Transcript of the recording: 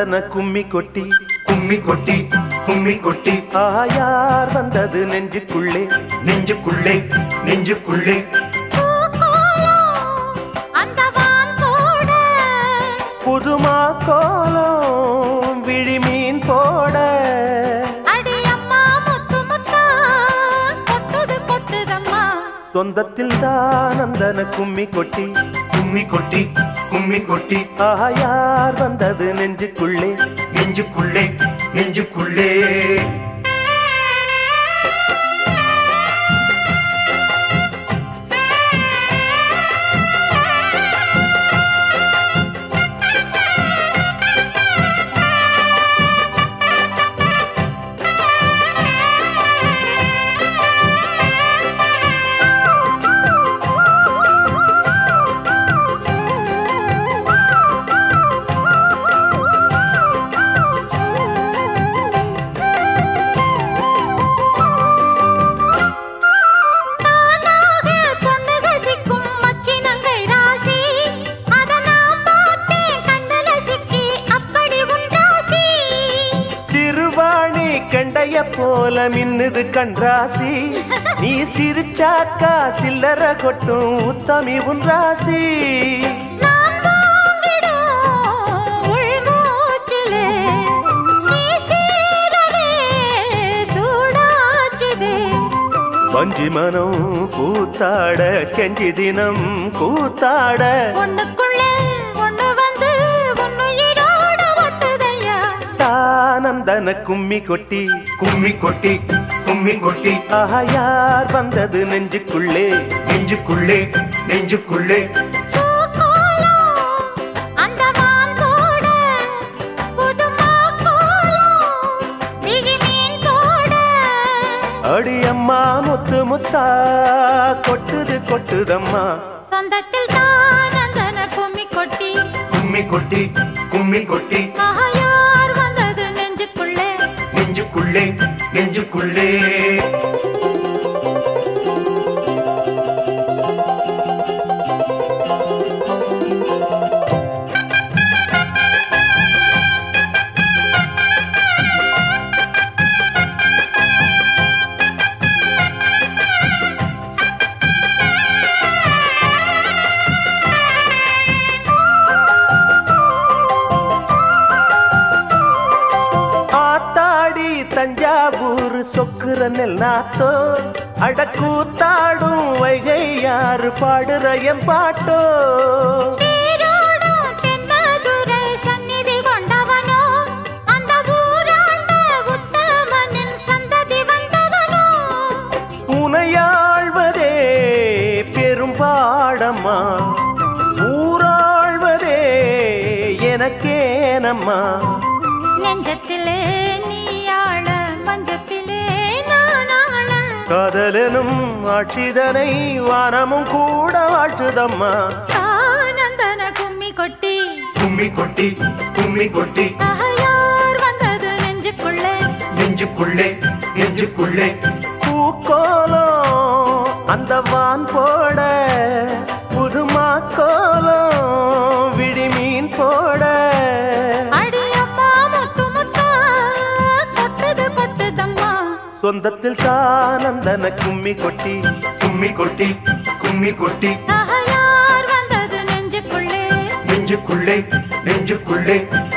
தானந்தன கும்மி கொட்டி கும்மி கொட்டி கும்மி கொட்டி ஆயார் வந்தது நெஞ்சுக்குள்ளே நெஞ்சுக்குள்ளே நெஞ்சுக்குள்ளே அந்த வான் போட புதுமா கோலம் விழிமீன் போட அடி அம்மா முத்து முத்தா கொட்டுது கொட்டுதம்மா சொந்தத்தில் தானந்தன கும்மி கொட்டி கும்மி கொட்டி கும்மி கொட்டி ஆயார் வந்தது நெஞ்சுக்குள்ளே நெஞ்சுக்குள்ளே நெஞ்சுக்குள்ளே தானாக பொண்ணுக சிக்கும் மச்சினங்கை ராசி அத நான் பார்த்தேன் கண்ணுல சிக்கி அப்படி உன் ராசி சிறுவாணி கண்டைய போல மின்னுது கண்ராசி நீ சிரிச்சாக்கா சில்லற கொட்டும் உத்தமி உன் ராசி நான் வாங்கிடும் உள்மூச்சிலே நீ சீரவே சூடாச்சுதே வஞ்சி மனம் கூத்தாட கெஞ்சி தினம் கூத்தாட ஒண்ணுக்குள்ளே ஒண்ணு வந்து உன்னுயிரோட ஒட்டுதையா தானந்தன கும்மி கொட்டி கும்மி கொட்டி கும்மி கொட்டி ஆயார் வந்தது நெஞ்சுக்குள்ளே நெஞ்சுக்குள்ளே நெஞ்சுக்குள்ளே பூக்கோலம் அந்த வான் போட புதுமா கோலம் விழிமீன் போட அடியம்மா முத்து முத்தா கொட்டுது கொட்டுதம்மா சொந்தத்தில் தான் அந்தன கும்மி கொட்டி கும்மி கொட்டி கும்மி கொட்டி ஆயார் வந்தது நெஞ்சுக்குள்ளே நெஞ்சுக்குள்ளே நெஞ்சுக்குள்ளே ஆத்தாடி தஞ்சாவூர் சொக்குற நெல் நாத்தோ அடக்கூத்தாடும் வைகை யாரு பாடுற என் பாட்டோ சீரோடும் தென்மதுரை சந்நிதி கொண்டவனோ அந்த ஊராண்ட உத்தமனின் சந்ததி வந்தவனோ உனையாழ்வதே பெரும்பாடம்மா ஊராழ்வதே எனக்கேனம்மா நெஞ்சத்திலே நீயாள மஞ்சத்திலே நானாள காதலனும் ஆட்சிதனை வானமும் கூட வாழ்த்துதம்மா ஆனந்தன கும்மி கொட்டி கும்மி கொட்டி கும்மி கொட்டி ஆயார் வந்தது நெஞ்சுக்குள்ளே நெஞ்சுக்குள்ளே நெஞ்சுக்குள்ளே பூக்கோலம் அந்த வான் போட புதுமா கோலம் விழிமீன் போட அடி அம்மா முத்து முத்தா கொட்டுது கொட்டுதம்மா சொந்தத்தில் தானந்தன கும்மி கொட்டி கும்மி கொட்டி கும்மி கொட்டி ஆயார் வந்தது நெஞ்சுக்குள்ளே நெஞ்சுக்குள்ளே நெஞ்சுக்குள்ளே